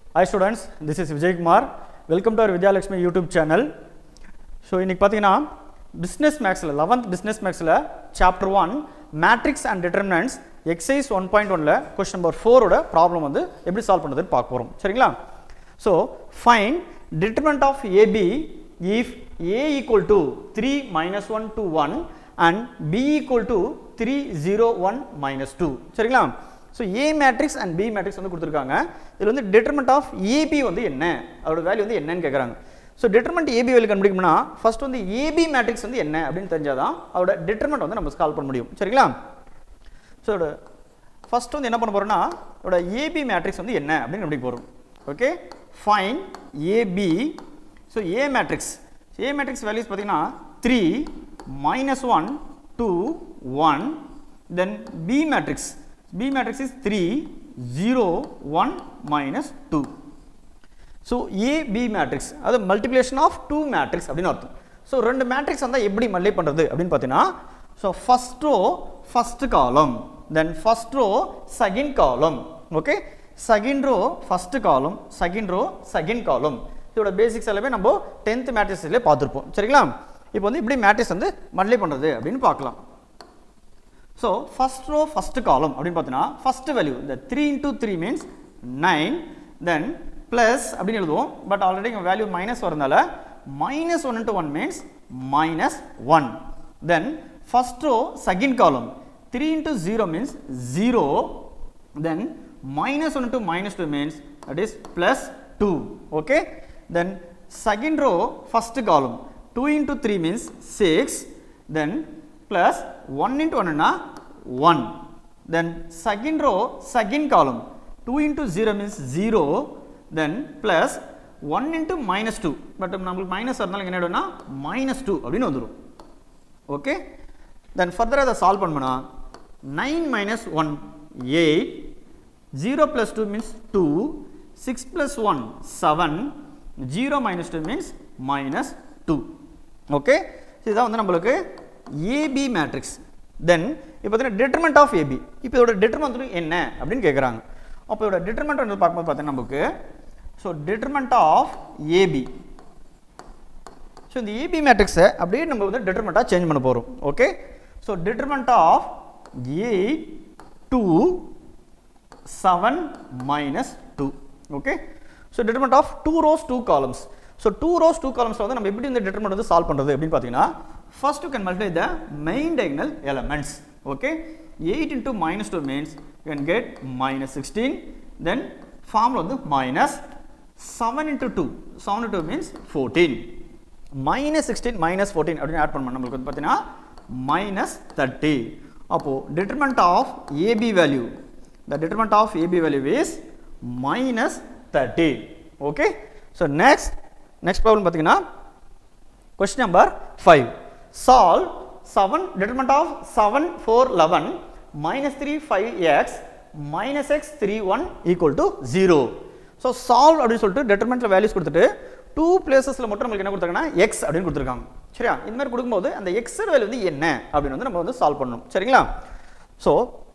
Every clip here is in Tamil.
Hi students, this is Vijay Kumar. Welcome to our Vidyalakshmi YouTube channel. So இன்னைக்கு பார்த்தீங்கன்னா பிஸ்னஸ் மேக்ஸில் லெவன்த் பிஸ்னஸ் மேக்ஸில் chapter one matrix and determinants exercise one point ஒனில் கொஸ்டின் நம்பர் ஃபோரோட ப்ராப்ளம் வந்து எப்படி சால்வ் பண்ணுறதுன்னு பார்க்க போகிறோம் சரிங்களா so find determinant of AB if A equal to three minus one two one and B equal to three zero one minus two சரிங்களா so A matrix and B matrix வந்து கொடுத்துருக்காங்க இதில் வந்து டிட்டர்மெண்ட் ஆஃப் ஏபி வந்து என்ன அதோட வேல்யூ வந்து என்னன்னு கேட்குறாங்க ஸோ டிட்டர்மெண்ட் ஏபி வேல்யூ கண்டுபிடிக்கணும்னா ஃபர்ஸ்ட் வந்து ஏபி மேட்ரிக்ஸ் வந்து என்ன அப்படின்னு தெரிஞ்சாதான் அதோட டிட்டர்மெண்ட் வந்து நம்ம சால்வ் பண்ண முடியும் சரிங்களா ஸோ ஃபர்ஸ்ட் வந்து என்ன பண்ண போறோம்னா அதோட ஏபி மேட்ரிக்ஸ் வந்து என்ன அப்படின்னு கண்டுபிடிக்க போகிறோம் okay fine AB so A matrix A matrix values பார்த்தீங்கன்னா three minus one two one then B matrix B matrix is three zero one minus two so AB matrix அது மல்டிப்ளிகேஷன் ஆஃப் டூ மேட்ரிக்ஸ் அப்படின்னு அர்த்தம் ஸோ ரெண்டு மேட்ரிக்ஸ் வந்தால் எப்படி மல்டி பண்ணுறது அப்படின்னு பார்த்தீங்கன்னா so first row first column then first row second column okay second row first column second row second column இதோட பேசிக்ஸ் எல்லாமே நம்ம டென்த் மேட்ரிக்ஸ்லேயே பார்த்துருப்போம் சரிங்களா இப்போ வந்து இப்படி மேட்ரிக்ஸ் வந்து மல்டி பண்ணுறது அப்படின்னு பார்க்கலாம் so first row first column அப்படின்னு பார்த்தீங்கன்னா ஃபஸ்ட் வேல்யூ இந்த three into three means nine then plus அப்படின்னு எழுதுவோம் பட் ஆல்ரெடி இங்கே வேல்யூ மைனஸ் வரதுனால minus one into one means minus one then first row second column three into zero means zero then minus 1 into minus 2 means that is plus 2 okay then second row first column 2 into 3 means 6 then plus 1 into 1 na 1 then second row second column 2 into 0 means 0 then plus 1 into minus 2 but நம்மளுக்கு மைனஸ் வரனால என்ன ஆயிடும்னா மைனஸ் டூ அப்படின்னு வந்துடும் ஓகே தென் ஃபர்தராக அதை சால்வ் பண்ணோம்னா nine minus one eight zero plus two means two six plus one seven zero minus two means minus two okay இதுதான் வந்து நம்மளுக்கு ஏபி மேட்ரிக்ஸ் தென் இப்போ பார்த்தீங்கன்னா டிட்டர்மெண்ட் ஆஃப் ஏபி இப்போ இதோட டிட்டர்மெண்ட் என்ன அப்படின்னு கேட்குறாங்க அப்போ இதோட டிட்டர்மெண்ட் வந்து பார்க்கும்போது பார்த்தீங்கன்னா நமக்கு so determinant of AB so இந்த ஏபி மேட்ரிக்ஸை அப்படியே நம்ம வந்து டிட்டர்மெண்ட்டாக சேஞ்ச் பண்ண போகிறோம் okay so determinant of eight two seven minus two okay so determinant of two rows two columns so two rows two காலம்ஸில் வந்து நம்ம எப்படி இந்த டிட்டர்மெண்ட் வந்து சால்வ் பண்ணுறது அப்படின்னு பார்த்தீங்கன்னா first you can multiply the main diagonal elements okay eight into minus two means you can get minus sixteen then ஃபார்மில் வந்து minus seven into two seven two means fourteen minus sixteen minus fourteen அப்படின்னு ஆட் பண்ணணும் நம்மளுக்கு வந்து பார்த்தீங்கன்னா மைனஸ் தேர்ட்டி அப்போது determinant of AB value the determinant of AB value is minus 30 okay so next next problem பார்த்தீங்கன்னா question number 5 solve 7 determinant of 7 4 11 minus 3 5x minus x 3 1 equal to 0 so solve அப்படின்னு சொல்லிட்டு determinant values கொடுத்துட்டு டூ பிளேசஸில் மட்டும் நம்மளுக்கு என்ன கொடுத்தாங்கன்னா எக்ஸ் அப்படின்னு கொடுத்துருக்காங்க சரியா இந்த மாதிரி கொடுக்கும்போது அந்த எக்ஸ் வேல்யூ வந்து என்ன அப்படின்னு வந்து நம்ம வந்து சால்வ் பண்ணணும் சரிங்களா so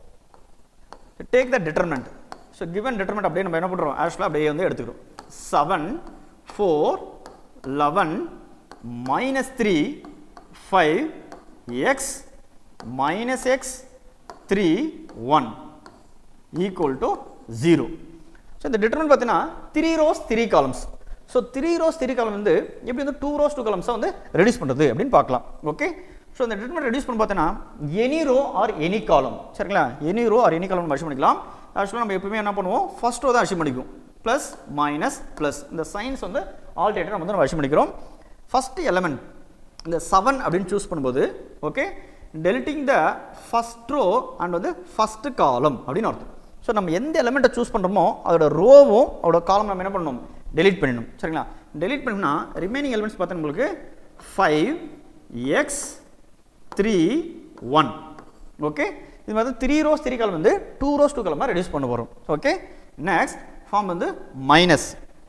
take the determinant so given determinant அப்படியே நம்ம என்ன பண்ணுறோம் ஆக்சுவலாக அப்படியே வந்து எடுத்துக்கிறோம் seven four eleven minus three five X minus X three one equal to zero so இந்த டிட்டர்மெண்ட் பார்த்தீங்கன்னா three rows three columns so three rows three column வந்து எப்படி வந்து டூ ரோஸ் டூ காலம்ஸாக வந்து ரெடியூஸ் பண்ணுறது அப்படின்னு பார்க்கலாம் ஓகே ஸோ இந்த டிட்டர்மெண்ட் ரெடியூஸ் பண்ணி பார்த்தீங்கன்னா any row or any column சரிங்களா any row or any column achieve பண்ணிக்கலாம் ஆக்சுவலாக நம்ம எப்பவுமே என்ன பண்ணுவோம் ஃபர்ஸ்ட் ரோ தான் அச்சீவ் பண்ணிக்குவோம் ப்ளஸ் மைனஸ் ப்ளஸ் இந்த சயின்ஸ் வந்து ஆல்டேட்டர் நம்ம வந்து நம்ம அச்சீவ் பண்ணிக்கிறோம் ஃபர்ஸ்ட் எலமெண்ட் இந்த செவன் அப்படின்னு சூஸ் பண்ணும்போது okay deleting the first row and வந்து ஃபஸ்ட் காலம் அப்படின்னு அர்த்தம் ஸோ நம்ம எந்த எலமெண்ட்டை சூஸ் பண்ணுறோமோ அதோட ரோவும் அதோட காலம் நம்ம என்ன பண்ணணும் டெலிட் பண்ணிடணும் சரிங்களா டெலிட் பண்ணோம்னா ரிமைனிங் எலிமெண்ட்ஸ் பார்த்தா நம்மளுக்கு five X three one okay இது மாதிரி த்ரீ ரோஸ் த்ரீ காலம் வந்து டூ ரோஸ் டூ காலமாக ரெடியூஸ் பண்ண போகிறோம் ஓகே நெக்ஸ்ட் ஃபார்ம் வந்து minus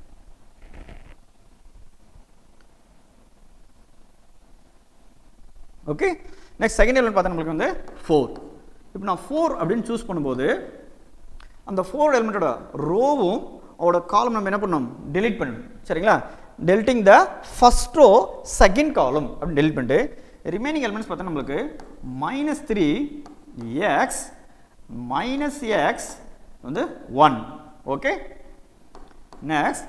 okay next second element பார்த்தா நம்மளுக்கு வந்து ஃபோர் இப்போ நான் ஃபோர் அப்படின்னு சூஸ் பண்ணும்போது அந்த ஃபோர் எலிமெண்ட்டோட ரோவும் அவரோட காலம் நம்ம என்ன பண்ணணும் delete பண்ணணும் சரிங்களா deleting the first row second column அப்படின்னு delete பண்ணிட்டு ரிமைனிங் எலிமெண்ட்ஸ் பார்த்தா நம்மளுக்கு minus three X minus X வந்து one okay next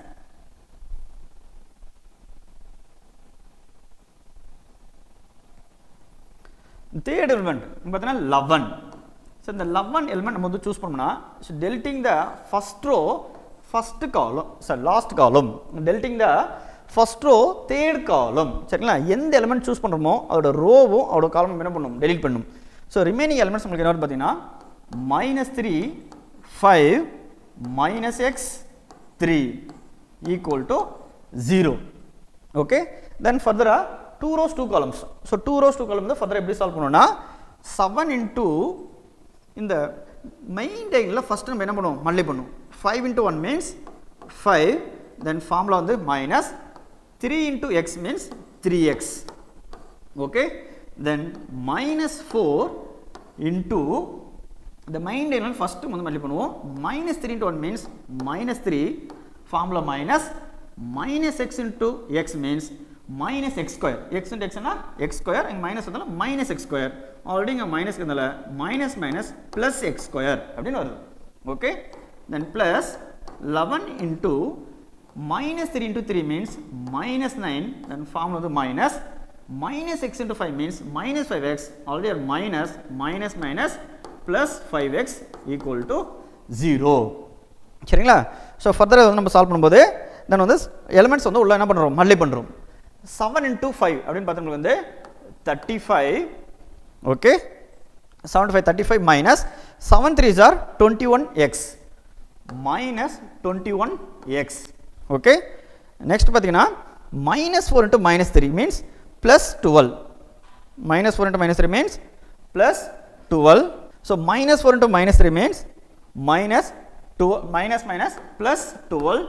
third element பார்த்தீங்கன்னா லெவன் ஸோ இந்த லெவன் எலிமெண்ட் நம்ம வந்து சூஸ் பண்ணோம்னா so deleting the first row first column sir last column deleting the first row third column சரிங்களா எந்த எலிமெண்ட் சூஸ் பண்ணுறோமோ அதோட ரோவும் அதோட காலம் என்ன பண்ணும் டெலிட் பண்ணும் ஸோ ரிமைனிங் எலிமெண்ட்ஸ் நம்மளுக்கு என்ன பார்த்தீங்கன்னா minus three five minus X three equal to zero okay then ஃபர்தராக two rows two columns so two rows two column வந்து ஃபர்தராக எப்படி சால்வ் பண்ணோம்னா செவன் இன்டூ இந்த மெயின் டைனில் ஃபஸ்ட்டு நம்ம என்ன பண்ணுவோம் மல்லி பண்ணுவோம் five into one means five then formula வந்து minus three into X means three X okay then minus four into இந்த மைண்ட் என்ன ஃபஸ்ட்டு வந்து மல்லி பண்ணுவோம் minus three into one means minus three formula minus minus X into X means minus X square X into எக்ஸ்னா எக்ஸ் ஸ்கொயர் இங்கே மைனஸ் வந்தாலும் மைனஸ் எக்ஸ் ஸ்கொயர் ஆல்ரெடி இங்கே மைனஸ் இருந்தால minus minus plus X square அப்படின்னு வருது okay then plus eleven into minus 3 into 3 means minus 9 then formula வந்து minus minus x into 5 means minus 5x already are minus minus minus plus 5x equal to 0 சரிங்களா ஸோ ஃபர்தர் வந்து நம்ம சால்வ் பண்ணும்போது தென் வந்து எலிமெண்ட்ஸ் வந்து உள்ள என்ன பண்ணுறோம் மல்லி பண்ணுறோம் செவன் இன்ட்டு ஃபைவ் அப்படின்னு பார்த்தா நம்மளுக்கு வந்து thirty five okay seven five thirty five minus seven three ஜார் twenty one X minus twenty one X okay next பார்த்தீங்கன்னா minus four into minus three means plus twelve minus four into minus three means plus twelve so minus four into minus three means minus two minus minus plus twelve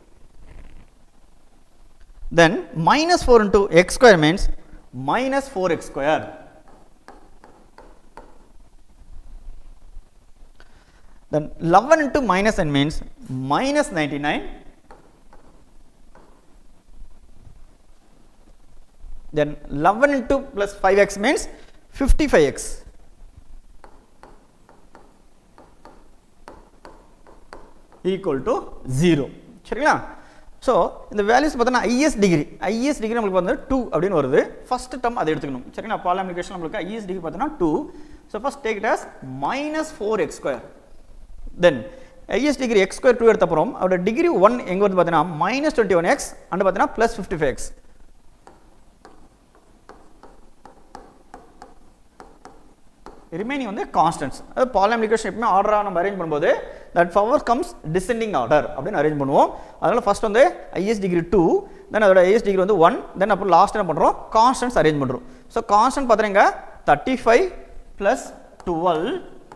then minus 4 into x square means minus 4x square then 11 into minus n means minus 99 then 11 into plus 5x means 55x equal to 0 சரிங்களா ஸோ இந்த வேல்யூஸ் பார்த்தோன்னா ஐஎஸ் டிகிரி ஐஎஸ் டிகிரி நம்மளுக்கு வந்து டூ அப்படின்னு வருது ஃபர்ஸ்ட் டேர்ம் அதை எடுத்துக்கணும் சரிங்களா பால் அப்ளிகேஷன் நம்மளுக்கு ஐஎஸ் டிகிரி பார்த்தோன்னா two so first take it as minus four X square then highest degree X square two எடுத்த அப்புறம் அவரோட டிகிரி ஒன் எங்கே வந்து பார்த்தீங்கன்னா minus twenty one X and பார்த்தீங்கன்னா plus fifty five X remaining வந்து கான்ஸ்டன்ஸ் அதாவது பாலிமிகேஷன் எப்பவுமே ஆர்டராக நம்ம அரேஞ்ச் பண்ணும்போது that power comes descending order அப்படின்னு அரேஞ்ச் பண்ணுவோம் அதனால் ஃபர்ஸ்ட் வந்து ஐஎஸ் டிகிரி டூ தென் அதோட ஐஎஸ் டிகிரி வந்து ஒன் தென் அப்புறம் லாஸ்ட் என்ன பண்ணுறோம் கான்ஸ்டன்ஸ் அரேஞ்ச் பண்ணுறோம் ஸோ கான்ஸ்டன்ட் பார்த்தீங்க thirty five plus twelve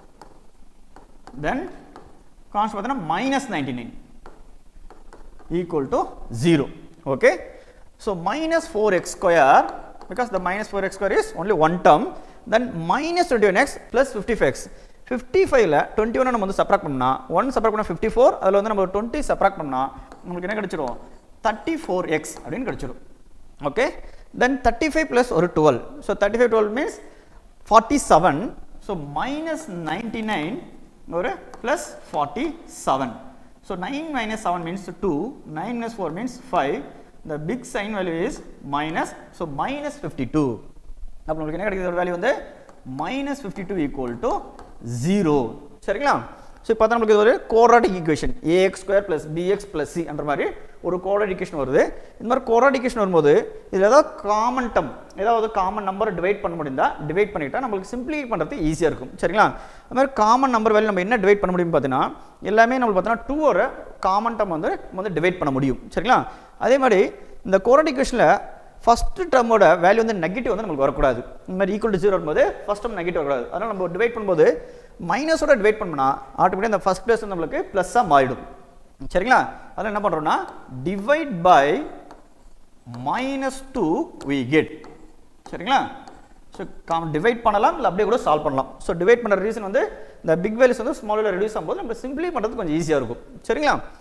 then கான்ஸ்ட் பார்த்தீங்கன்னா minus ninety nine equal to 0 okay so minus 4x square because the minus 4x square is only one term then minus 21x plus 55x 55ல 21 நம்ம வந்து சப்ராக்ட் பண்ணா 1 சப்ராக்ட் பண்ணா 54 அதுல வந்து நம்ம 20 சப்ராக்ட் பண்ணா நமக்கு என்ன கிடைச்சிரும் 34x அப்படின்னு கிடைச்சிரும் ஓகே then 35 plus ஒரு 12 so 35 12 means 47 so minus 99 ஒரு plus 47 So 9 minus 7 means 2, 9 minus 4 means 5. The big sign value is minus, so minus 52. அப்போ உங்களுக்கு என்ன கிடைக்குது வேல்யூ வந்து minus fifty two equal to zero சரிங்களா ஸோ இப்போ நம்மளுக்கு இது ஒரு quadratic equation A X square plus px plus C என்ற மாதிரி ஒரு கோராட் ஈக்குவேஷன் வருது இந்த மாதிரி கோராட் ஈக்குவேஷன் வரும்போது இதில் ஏதாவது காமன் டம் ஏதாவது காமன் நம்பரை டிவைட் பண்ண முடிந்தா டிவைட் பண்ணிட்டா நம்மளுக்கு சிம்பிளி பண்ணுறது ஈஸியாக இருக்கும் சரிங்களா அது மாதிரி காமன் நம்பர் வேல்யூ நம்ம என்ன டிவைட் பண்ண முடியும் பார்த்தீங்கன்னா எல்லாமே நம்மளுக்கு பார்த்தீங்கன்னா டூவோட காமன் டம் வந்து நம்ம வந்து டிவைட் பண்ண முடியும் சரிங்களா அதே மாதிரி இந்த கோராட் ஈக்குவேஷனில் ஃபஸ்ட்டு டேர்மோட வேல்யூ வந்து நெகட்டிவ் வந்து நமக்கு வரக்கூடாது இந்த மாதிரி ஈக்குவல் டு ஜீரோ வரும்போது ஃபஸ்ட் டேர்ம் நெகட்டிவ் வரக்கூடாது அதனால் நம்ம டிவைட் பண்ணும்போது மைனஸோட டிவைட் பண்ணோம்னா ஆட்டோமேட்டிக் அந்த ஃபஸ்ட் பிளேஸ் வந்து நம்மளுக்கு ப்ளஸ்ஸாக மாறிடும் சரிங்களா அதில் என்ன பண்ணுறோம்னா divide by minus two we get சரிங்களா ஸோ காம் டிவைட் பண்ணலாம் இல்லை அப்படியே கூட சால்வ் பண்ணலாம் ஸோ டிவைட் பண்ணுற ரீசன் வந்து இந்த பிக் வேல்யூஸ் வந்து ஸ்மால் ரெடியூஸ் ஆகும்போது நம்ம சிம்பிளி பண்ணுறது கொஞ்சம் ஈஸியாக இருக்கும் சரிங்களா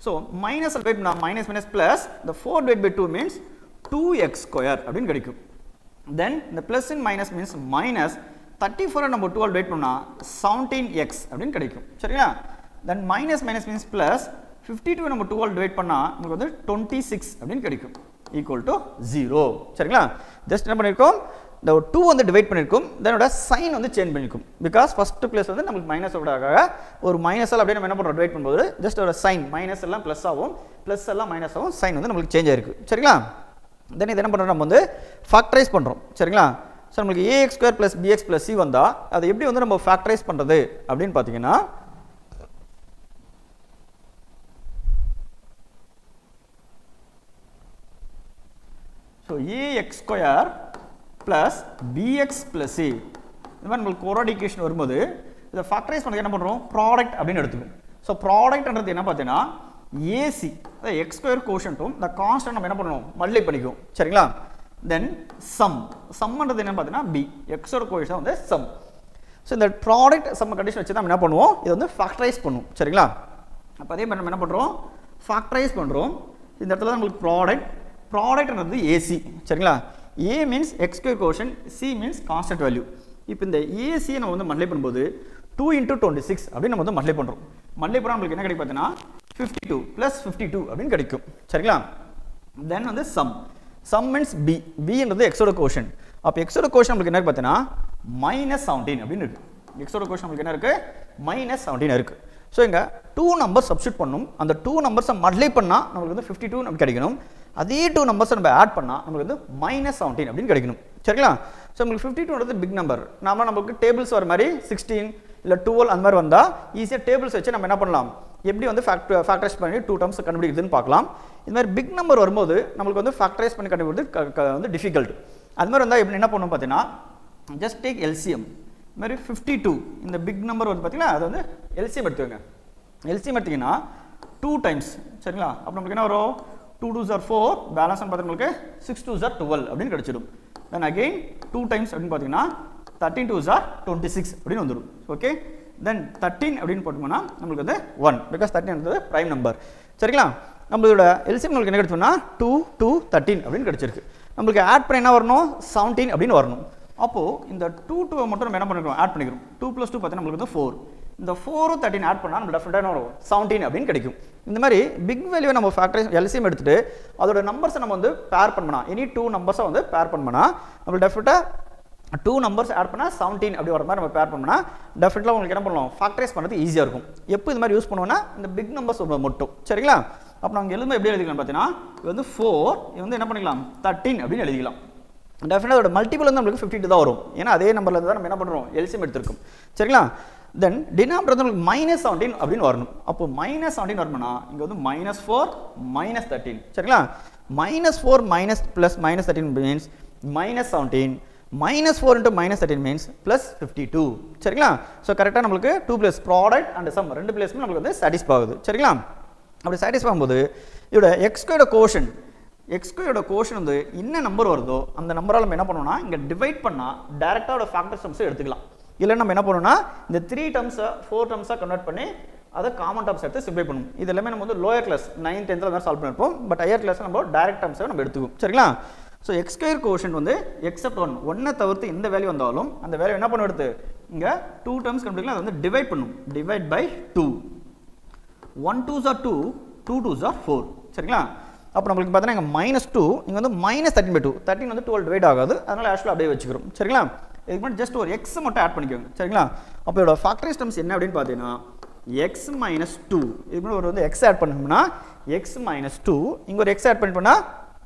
ஸோ மைனஸ் டிவைட் பண்ணால் மைனஸ் மைனஸ் ப்ளஸ் இந்த four divide by two means two x square அப்படின்னு கிடைக்கும் தென் இந்த plus in minus means minus thirty ஃபோரை நம்ம டுவெல் வெயிட் பண்ணால் செவன்டீன் எக்ஸ் அப்படின்னு கிடைக்கும் சரிங்களா then minus minus means plus fifty two நம்ம டுவெல் டிவைட் பண்ணால் நமக்கு வந்து டுவெண்ட்டி சிக்ஸ் அப்படின்னு கிடைக்கும் ஈக்குவல் டு ஜீரோ சரிங்களா ஜஸ்ட் என்ன பண்ணியிருக்கோம் இந்த டூ வந்து டிவைட் பண்ணியிருக்கும் தெனோட சைன் வந்து சேஞ்ச் பண்ணியிருக்கும் பிகாஸ் ஃபஸ்ட்டு பிளேஸ் வந்து நமக்கு மைனஸோட ஒரு மைனஸ் எல்லாம் அப்படியே நம்ம என்ன பண்ணுறோம் டிவைட் பண்ணும்போது ஜஸ்ட் ஒரு சைன் மைனஸ் எல்லாம் ப்ளஸ் ஆகும் ப்ளஸ் எல்லாம் மைனஸ் ஆகும் சைன் வந்து நம்மளுக்கு சேஞ்ச் ஆயிருக்கு சரிங்களா தென் இது என்ன பண்ணுறோம் நம்ம வந்து ஃபேக்டரைஸ் பண்ணுறோம் சரிங்களா ஸோ நம்மளுக்கு a x square plus px plus c வந்தால் அதை எப்படி வந்து நம்ம ஃபேக்டரைஸ் பண்ணுறது அப்படின்னு பார்த்தீங்கன்னா so a x square plus px plus c இந்த மாதிரி நம்மளுக்கு கோராடிகேஷன் வரும்போது இதை ஃபேக்டரைஸ் பண்ண என்ன பண்ணுறோம் ப்ராடக்ட் அப்படின்னு எடுத்துக்கும் ஸோ ப்ராடக்ட்ன்றது என்ன பார்த்தீங்கன்னா ஏசி அதாவது எக்ஸ் ஸ்கொயர் கோஷன்ட்டும் இந்த கான்ஸ்டன்ட் நம்ம என்ன பண்ணணும் மல்டிப்ளை பண்ணிக்குவோம் சரிங்களா தென் சம் சம்ன்றது என்ன பார்த்தீங்கன்னா பி எக்ஸோட கோஷன் வந்து சம் ஸோ இந்த ப்ராடக்ட் சம் கண்டிஷன் வச்சு தான் நம்ம என்ன பண்ணுவோம் இதை வந்து ஃபேக்டரைஸ் பண்ணுவோம் சரிங்களா அப்போ அதே மாதிரி நம்ம என்ன பண்ணுறோம் ஃபேக்டரைஸ் பண்ணுறோம் இந்த இடத்துல நம்மளுக்கு ப்ராடக்ட் ப்ராடக்ட்ன்றது ஏசி சரிங்களா a means x square coefficient c means constant value இப்போ இந்த ஏசியை நம்ம வந்து மல்டிப்ளை பண்ணும்போது டூ இன்டூ டுவெண்ட்டி சிக்ஸ் அப்படின்னு நம்ம வந்து மல்டிப்ளை பண்ணுறோம் மல்டிப்ளை பண்ணால் நம்மளுக்கு என்ன கிடைக்கும் பார்த்தீங்கன்னா fifty two plus fifty two அப்படின்னு கிடைக்கும் சரிங்களா தென் வந்து சம் சம் மீன்ஸ் பி பின்றது எக்ஸோட கோஷன் அப்போ எக்ஸோட கோஷன் நம்மளுக்கு என்ன பார்த்தீங்கன்னா மைனஸ் செவன்டீன் அப்படின்னு இருக்கு எக்ஸோட கோஷன் நம்மளுக்கு என்ன இருக்கு மைனஸ் செவன்டீன் இருக்கு ஸோ இங்கே டூ நம்பர் சப்ஸ்டியூட் பண்ணணும் அந்த டூ நம்பர்ஸை மல்டிப்ளை பண்ணால் நம்மளுக்கு வந்து ஃபிஃப்டி டூ நமக்கு கிடைக்கணும் அதே டூ நம்பர்ஸை நம்ம ஆட் பண்ணால் நம்மளுக்கு வந்து மைனஸ் செவன்டீன் அப்படின்னு கிடைக்கணும் சரிங்களா ஸோ நம்மளுக்கு ஃபிஃப்டி டூன்றது பிக் நம்பர் நாம நமக்கு டேபிள்ஸ் வர மாதிரி சிக்ஸ்டீன் இல்லை டுவெல் அந்த மாதிரி வந்தால் ஈஸியாக டேபிள்ஸ் வச்சு நம்ம என்ன பண்ணலாம் எப்படி வந்து ஃபேக்ட் ஃபேக்டரைஸ் பண்ணி டூ டம்ஸ் கண்டுபிடிக்குதுன்னு பார்க்கலாம் இது மாதிரி பிக் நம்பர் வரும்போது நம்மளுக்கு வந்து ஃபேக்டரைஸ் பண்ணி கண்டுபிடிக்கிறது வந்து டிஃபிகல்ட் அது மாதிரி வந்தால் எப்படி என்ன பண்ணணும் பார்த்தீங்கன்னா ஜஸ்ட் டேக் எல்சிஎம் இது மாதிரி ஃபிஃப்டி டூ இந்த பிக் நம்பர் வந்து பார்த்தீங்கன்னா அது வந்து எல்சிஎம் எடுத்துக்கோங்க எல்சிஎம் எடுத்தீங்கன்னா டூ டைம்ஸ் சரிங்களா அப்போ நமக்கு என்ன வரும் டூ டூ சார் ஃபோர் பேலன்ஸ் பார்த்தீங்கன்னா உங்களுக்கு சிக்ஸ் டூ சார் டுவெல் அப்படின்னு கிடச்சிடும் தென் அகெயின் டூ டைம்ஸ் அப்படின்னு பார்த்தீங்கன்னா தேர்ட்டின் டூ சார் டுவெண்ட்டி சிக்ஸ் அப்படின்னு வந்துடும் ஓகே தென் தேர்ட்டின் அப்படின்னு போட்டோம்னா நம்மளுக்கு வந்து ஒன் பிகாஸ் தேர்ட்டின் வந்து ப்ரைம் நம்பர் சரிங்களா நம்மளோட எல்சிஎம் நம்மளுக்கு என்ன கிடைச்சோம்னா டூ டூ தேர்ட்டின் அப்படின்னு கிடச்சிருக்கு நம்மளுக்கு ஆட் பண்ண என்ன வரணும் செவன்டீன் அப்படின்னு வரணும் அப்போது இந்த டூ டூவை மட்டும் நம்ம என்ன பண்ணிக்கிறோம் ஆட் பண்ணிக்கிறோம் டூ ப்ளஸ் டூ பார்த்தீங்கன்னா நம்மளுக்கு வந்து ஃபோர் இந்த ஃபோரும் தேர்ட்டின் ஆட் பண்ணால் நம்ம டெஃபினட்டாக என்ன வரும் செவன்டீன் அப்படின்னு கிடைக்கும் இந்த மாதிரி பிக் வேல்யூ நம்ம ஃபேக்டரி எல்சிஎம் எடுத்துட்டு அதோட நம்பர்ஸை நம்ம வந்து பேர் பண்ணா எனி டூ நம்பர்ஸை வந்து பேர் பண்ணா நம்ம டெஃபினட்டாக டூ நம்பர்ஸ் ஆட் பண்ணால் செவன்டீன் அப்படி வர மாதிரி நம்ம பேர் பண்ணோம்னா டெஃபினட்டாக உங்களுக்கு என்ன பண்ணலாம் ஃபேக்டரைஸ் பண்ணுறது ஈஸியாக இருக்கும் எப்போ இது மாதிரி யூஸ் பண்ணுவோம்னா இந்த பிக் நம்பர்ஸ் மட்டும் சரிங்களா அப்போ நாங்கள் எழுதும்போது எப்படி எழுதிக்கலாம் பார்த்தீங்கன்னா இது வந்து ஃபோர் இது வந்து என்ன பண்ணிக்கலாம் தேர்ட்டின் அப்படின்னு எழுதிக்கலாம் டெஃபினட்டாக அதோட மல்டிபிள் வந்து நம்மளுக்கு ஃபிஃப்டி தான் வரும் ஏன்னா அதே நம்பரில் தான் நம்ம என்ன பண்ணுறோம் எல்சிஎம் எடுத்திருக்கோம் சரிங்களா தென் டினாமினேட்டர் வந்து நம்மளுக்கு மைனஸ் செவன்டீன் அப்படின்னு வரணும் அப்போ மைனஸ் செவன்டீன் வரணும்னா இங்கே வந்து மைனஸ் ஃபோர் மைனஸ் தேர்ட்டின் சரிங்களா minus four minus plus minus thirteen means minus seventeen minus four into minus thirteen means plus fifty two சரிங்களா ஸோ கரெக்டாக நம்மளுக்கு two plus product and sum ரெண்டு பிளேஸ்மே நம்மளுக்கு வந்து சாட்டிஸ்ஃபை ஆகுது சரிங்களா அப்படி சாட்டிஸ்ஃபை ஆகும்போது இதோட எக்ஸ்கோட கோஷன் எக்ஸ்கோயோட கோஷன் வந்து என்ன நம்பர் வருதோ அந்த நம்பரால் நம்ம என்ன பண்ணோம்னா இங்கே டிவைட் பண்ணால் டேரெக்டாக ஃபேக்டர் சம்ஸை எடுத்துக்கலாம் இல்லை நம்ம என்ன பண்ணணும்னா இந்த த்ரீ டம்ஸை ஃபோர் டம்ஸாக கன்வெர்ட் பண்ணி அதை காமன் டம்ஸ் எடுத்து சிம்பிளை பண்ணும் இது எல்லாமே நம்ம வந்து லோயர் கிளாஸ் நைன் டென்த்தில் தான் சால்வ் பண்ணிருப்போம் பட் ஹையர் கிளாஸ் நம்ம டைரக்ட் டம்ஸை நம்ம எடுத்துக்குவோம் சரிங்களா ஸோ எக்ஸ் ஸ்கொயர் கோஷன் வந்து எக்ஸப்ட் ஒன் ஒன்னை தவிர்த்து எந்த வேல்யூ வந்தாலும் அந்த வேல்யூ என்ன பண்ண எடுத்து இங்கே டூ டம்ஸ் கண்டுபிடிக்கலாம் அதை வந்து டிவைட் பண்ணும் divide by two one two ஜார் டூ டூ டூ ஜார் ஃபோர் சரிங்களா அப்போ நம்மளுக்கு பார்த்தீங்கன்னா இங்கே மைனஸ் டூ இங்கே வந்து minus thirteen by two thirteen வந்து டுவெல் டிவைட் ஆகாது அதனால் ஆக்சுவலாக அப்படியே வச்சுக்கிறோம் சரிங்களா இதுக்கு மட்டும் ஜஸ்ட் ஒரு எக்ஸ் மட்டும் ஆட் பண்ணிக்கோங்க சரிங்களா அப்போ இதோட ஃபேக்டரி டம்ஸ் என்ன அப்படின்னு பார்த்தீங்கன்னா எக்ஸ் மைனஸ் டூ இதுக்கு முன்னாடி ஒரு வந்து எக்ஸ் ஆட் பண்ணோம்னா எக்ஸ் மைனஸ் டூ இங்கே ஒரு எக்ஸ் ஆட் பண்ணி பண்ணால்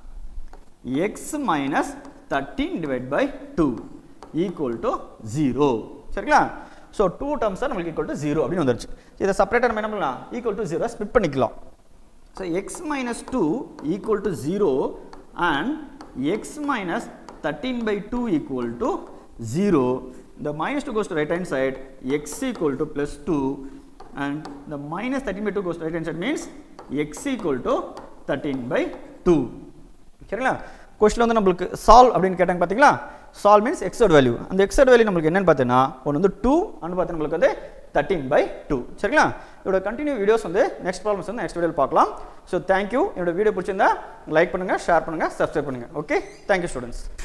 x minus thirteen divide by two equal to zero சரிங்களா ஸோ டூ டர்ம்ஸ் தான் நம்மளுக்கு ஈக்குவல் டு ஜீரோ அப்படின்னு வந்துருச்சு இதை செப்பரேட்டாக நம்ம என்ன பண்ணலாம் ஈக்குவல் டு ஜீரோ ஸ்பிட் பண்ணிக்கலாம் so x minus two equal to zero and x minus thirteen by two equal to zero the minus 2 goes to right hand side x equal to plus 2 and the minus 13 by 2 goes to right hand side means x equal to 13 by 2 சரிங்களா கொஸ்டின் வந்து நம்மளுக்கு சால்வ் அப்படின்னு கேட்டாங்க பார்த்தீங்களா சால்வ் மீன்ஸ் எக்ஸோட் வேல்யூ அந்த எக்ஸோட் வேல்யூ நம்மளுக்கு என்னன்னு பார்த்தீங்கன்னா ஒன்று வந்து டூ அண்ட் பார்த்து நம்மளுக்கு வந்து தேர்ட்டின் பை டூ சரிங்களா இதோட கண்டினியூ வீடியோஸ் வந்து நெக்ஸ்ட் ப்ராப்ளம்ஸ் வந்து நெக்ஸ்ட் வீடியோவில் பார்க்கலாம் ஸோ தேங்க்யூ என்னோட வீடியோ பிடிச்சிருந்தா லைக் பண்ணுங்கள் ஷேர் பண்ணுங்கள் சப்ஸ்கிரைப் பண்ணுங்கள் ஓகே தேங்க்யூ ஸ்டூடெண்ட்ஸ்